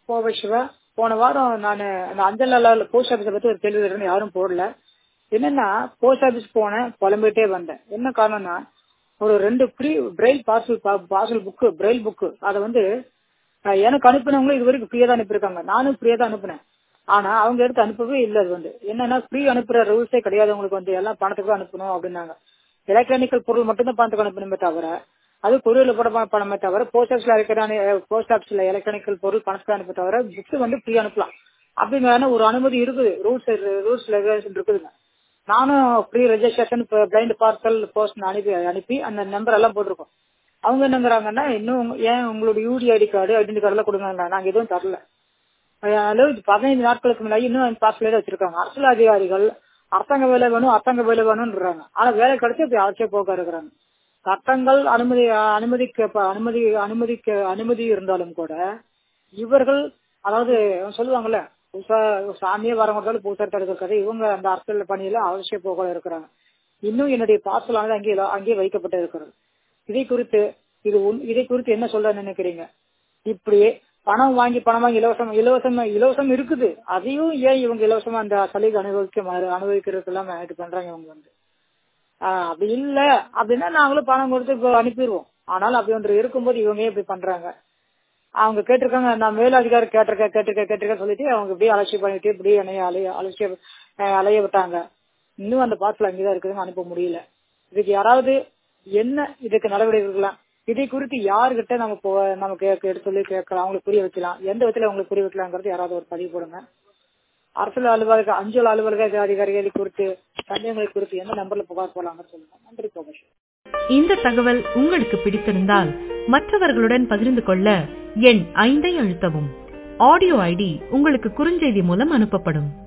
கோவை சிவா போன வாரம் நான் அந்த அஞ்சல் அலுவலர் போஸ்ட் ஆஃபீஸை பத்தி ஒரு கேள்வி கேட்டேன் யாரும் போடல என்னன்னா போஸ்ட் ஆஃபீஸ் போனேன் புலம்பிட்டே வந்தேன் என்ன காரணம்னா ஒரு ரெண்டு free braille parcel parcel book braille book அதை வந்து அஹ், எனக்கு அனுப்பினவங்களும் இது வரைக்கும் ஃப்ரீயா தான் அனுப்பியிருக்காங்க நானும் ஃப்ரீயா தான் அனுப்புனேன் ஆனா அவங்க எடுத்து அனுப்பவே இல்லை அது வந்து என்னன்னா ஃப்ரீ அனுப்புற ரூல்ஸே கிடையாது உங்களுக்கு வந்து எல்லாம் பணத்துக்கு தான் அனுப்பணும் அப்படின்னாங்க எலக்ட்ரானிக்கல் பொருள் மட்டும்தான் பணத்துக்கு அனுப்பணுமே தவிர அது கொரியர்ல போட ப- பணமே தவிர போஸ்ட் ஆஃபீஸ்ல இருக்கிற போஸ்ட் ஆஃபீஸ்ல எலக்ட்ரானிக்கல் பொருள் பணத்துக்கு அனுப்ப தவிர புக்ஸ் வந்து ஃப்ரீ அனுப்பலாம் அப்படிங்கிற ஒரு அனுமதி இருக்குது ரூல்ஸ் ரூல்ஸ் ரெகுலேஷன் இருக்குதுங்க நானும் free registration blind parcel post அனுப்பி அனுப்பி அந்த நம்பர் எல்லாம் போட்டிருக்கோம் அவங்க என்னங்கிறாங்கன்னா இன்னும் உங்க- ஏன் உங்களோட UDID card identity card எல்லாம் கொடுங்க நாங்க எதுவும் தரல அளவு பதினைந்து நாட்களுக்கு முன்னாடி இன்னும் பாஸ்போர்ட் வச்சிருக்காங்க அரசியல் அதிகாரிகள் அரசாங்க வேலை வேணும் அரசாங்க வேலை வேணும்ன்றாங்க ஆனா வேலை கிடைச்சி இப்படி அழைச்சே போக்க இருக்கிறாங்க சட்டங்கள் அனுமதி அனுமதிக்க அனுமதி அனுமதிக்க அனுமதி இருந்தாலும் கூட இவர்கள் அதாவது சொல்லுவாங்கல்ல புதுசா சாமியே வரவங்க புதுசா தடுக்கிறது இவங்க அந்த அரசியல் பணியில அவசிய போக இருக்கிறாங்க இன்னும் என்னுடைய பார்சல் ஆனது அங்கே அங்கே வைக்கப்பட்டு இருக்கிறது இதை குறித்து இது உண்- இதை குறித்து என்ன சொல்ல நினைக்கிறீங்க இப்படியே பணம் வாங்கி பணம் வாங்கி இலவசம் இலவசம் இலவசம் இருக்குது அதையும் ஏன் இவங்க இலவசமா அந்த சலுகை அனுபவிக்க மறு- அனுபவிக்கிறதுக்கு எல்லாம் இது பண்றாங்க இவங்க வந்து ஆஹ் அப்படி இல்ல அப்படின்னா நாங்களும் பணம் கொடுத்து இப்போ அனுப்பிடுவோம் ஆனாலும் அப்படி ஒன்று இருக்கும்போது இவங்க ஏன் இப்படி பண்றாங்க அவங்க கேட்டிருக்காங்க நான் மேலதிகாரி கேட்டிருக்கேன் கேட்டிருக்கேன் கேட்டிருக்கேன் சொல்லிட்டு அவங்க இப்படியே அலட்சியம் பண்ணிட்டு இப்படியே என்னைய அலைய அலட்சிய அஹ் அலைய விட்டாங்க இன்னும் அந்த பார்சல் அங்கேதான் இருக்குதுன்னு அனுப்ப முடியல இதுக்கு யாராவது என்ன இதுக்கு நடவடிக்கை எடுக்கலாம் இதை குறித்து யாருகிட்ட நம்ம போ நம்ம கேட்க எடுத்து சொல்லி கேட்கலாம் அவங்களுக்கு புரிய வைக்கலாம் எந்த விதத்துல அவங்களுக்கு புரிய வைக்கலாங்கிறது யாராவது ஒரு பதிவு போடுங்க அரசு அலுவலக அஞ்சல் அலுவலக அதிகாரிகளை குறித்து சந்தேகங்களை குறித்து எந்த நம்பர்ல புகார் போடலாம்னு சொல்லுங்க நன்றி கோபேஷ் இந்த தகவல் உங்களுக்கு பிடித்திருந்தால் மற்றவர்களுடன் பகிர்ந்து கொள்ள எண் ஐந்தை அழுத்தவும் ஆடியோ ஐடி உங்களுக்கு குறுஞ்செய்தி மூலம் அனுப்பப்படும்